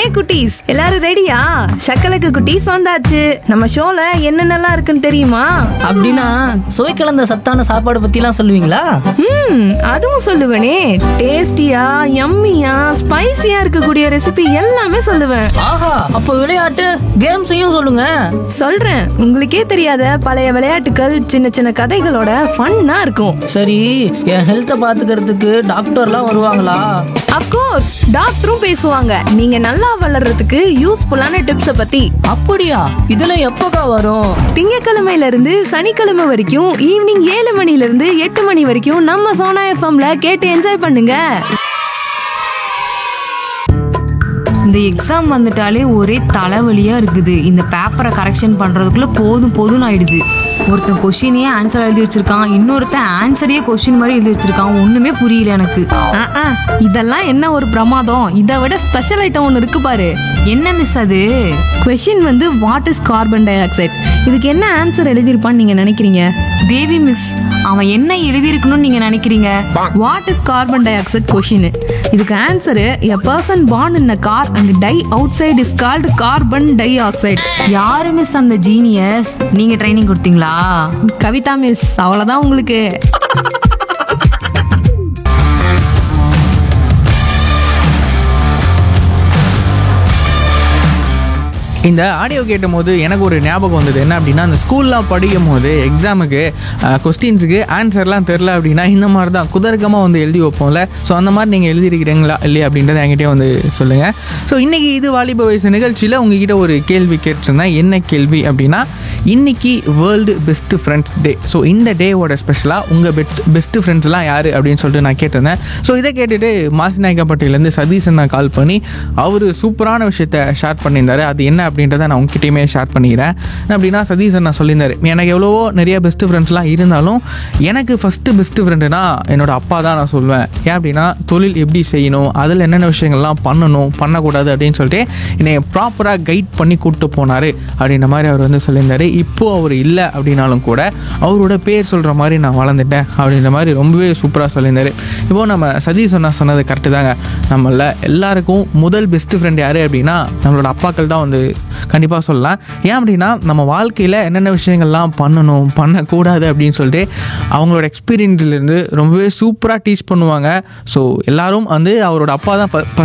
குட்டீஸ் எல்லாரும் ரெடியா சக்கலக்கு குட்டீஸ் வந்தாச்சு நம்ம ஷோல என்னென்னலாம் இருக்குன்னு தெரியுமா அப்படின்னா சுவை கலந்த சத்தான சாப்பாடு பத்திலாம் சொல்லுவீங்களா ம் அதுவும் சொல்லுவேனே டேஸ்டியா யம்மியா ஸ்பைசியா இருக்கக்கூடிய ரெசிபி எல்லாமே சொல்லுவேன் ஆஹா அப்ப விளையாட்டு கேம்ஸையும் சொல்லுங்க சொல்றேன் உங்களுக்கே தெரியாத பழைய விளையாட்டுகள் சின்ன சின்ன கதைகளோட ஃபன்னா இருக்கும் சரி என் ஹெல்த்தை பாத்துக்கிறதுக்கு டாக்டர்லாம் வருவாங்களா அப்கோர்ஸ் டாக்டரும் பேசுவாங்க நீங்க நல்லா வளர்றதுக்கு யூஸ்ஃபுல்லான டிப்ஸ பத்தி அப்படியா இதெல்லாம் எப்போக்கா வரும் திங்கக்கிழமையில இருந்து சனிக்கிழமை வரைக்கும் ஈவினிங் ஏழு மணில இருந்து எட்டு மணி வரைக்கும் நம்ம சோனா எஃப்எம்ல கேட்டு என்ஜாய் பண்ணுங்க இந்த எக்ஸாம் வந்துட்டாலே ஒரே தலைவலியா இருக்குது இந்த பேப்பரை கரெக்ஷன் பண்றதுக்குள்ள போதும் போதும்னு ஆயிடுது ஒருத்தன் கொஷினையே ஆன்சர் எழுதி வச்சிருக்கான் இன்னொருத்தன் ஆன்சரையே கொஷின் மாதிரி எழுதி வச்சிருக்கான் ஒண்ணுமே புரியல எனக்கு ஆ, ஆ, இதெல்லாம் என்ன ஒரு பிரமாதம் இதை விட ஸ்பெஷல் ஐட்டம் ஒன்று இருக்கு பாரு என்ன மிஸ் அது கொஷின் வந்து what is carbon dioxide இதுக்கு என்ன ஆன்சர் எழுதியிருப்பான்னு நீங்க நினைக்கிறீங்க தேவி மிஸ் அவன் என்ன எழுதியிருக்கணும்னு நீங்க நினைக்கிறீங்க what is carbon dioxide question இதுக்கு answer a person born in a car and die outside is called carbon dioxide யாரு மிஸ் அந்த ஜீனியஸ் நீங்க ட்ரைனிங் கொடுத்தீங்களா கவிதா மிஸ் அவ்வளோதான் உங்களுக்கு இந்த ஆடியோ கேட்டும்போது எனக்கு ஒரு ஞாபகம் வந்தது என்ன அப்படின்னா அந்த ஸ்கூல்லாம் படிக்கும் போது எக்ஸாமுக்கு கொஸ்டின்ஸுக்கு ஆன்சர்லாம் தெரில அப்படின்னா இந்த மாதிரி தான் குதர்க்கமாக வந்து எழுதி வைப்போம்ல ஸோ அந்த மாதிரி நீங்கள் எழுதியிருக்கிறீங்களா இல்லையா அப்படின்றத என்கிட்டயே வந்து சொல்லுங்கள் ஸோ இன்றைக்கி இது வாலிப வயசு நிகழ்ச்சியில் உங்ககிட்ட ஒரு கேள்வி கேட்டிருந்தேன் என்ன கேள்வி அப்படின்னா இன்னைக்கு world best friends day so இந்த டேவோட ஸ்பெஷலாக உங்கள் பெஸ்ட் பெஸ்ட் ஃப்ரெண்ட்ஸ்லாம் யார் அப்படின்னு சொல்லிட்டு நான் கேட்டிருந்தேன் ஸோ இதை கேட்டுட்டு மாசிநாயக்கப்பட்டியிலேருந்து சதீஷன் நான் கால் பண்ணி அவர் சூப்பரான விஷயத்த ஷேர் பண்ணியிருந்தாரு அது என்ன அப்படின்றத நான் உங்ககிட்டயுமே ஷேர் பண்ணிக்கிறேன் என்ன அப்படின்னா சதீஷன் நான் சொல்லியிருந்தாரு எனக்கு எவ்வளவோ நிறைய பெஸ்ட் ஃப்ரெண்ட்ஸ்லாம் இருந்தாலும் எனக்கு ஃபஸ்ட்டு பெஸ்ட் ஃப்ரெண்டுனா என்னோட அப்பா தான் நான் சொல்வேன் ஏன் அப்படின்னா தொழில் எப்படி செய்யணும் அதில் என்னென்ன விஷயங்கள்லாம் பண்ணணும் பண்ணக்கூடாது அப்படின்னு சொல்லிட்டு என்னை ப்ராப்பராக கைட் பண்ணி கூப்பிட்டு போனார் அப்படின்ற மாதிரி அவர் வந்து சொல்லியிருந்தாரு இப்போ அவர் இல்லை அப்படின்னாலும் கூட அவரோட பேர் சொல்கிற மாதிரி நான் வளர்ந்துட்டேன் அப்படின்ற மாதிரி ரொம்பவே சூப்பராக சொல்லியிருந்தாரு இப்போ நம்ம சதீஷ் சொன்னா சொன்னது கரெக்டு தாங்க நம்மள எல்லாருக்கும் முதல் பெஸ்ட் ஃப்ரெண்ட் யார் அப்படின்னா நம்மளோட அப்பாக்கள் தான் வந்து கண்டிப்பாக சொல்லலாம் ஏன் அப்படின்னா நம்ம வாழ்க்கையில் என்னென்ன விஷயங்கள்லாம் பண்ணணும் பண்ணக்கூடாது அப்படின்னு சொல்லிட்டு அவங்களோட எக்ஸ்பீரியன்ஸ்லேருந்து ரொம்பவே சூப்பராக டீச் பண்ணுவாங்க ஸோ எல்லாரும் வந்து அவரோட அப்பா தான்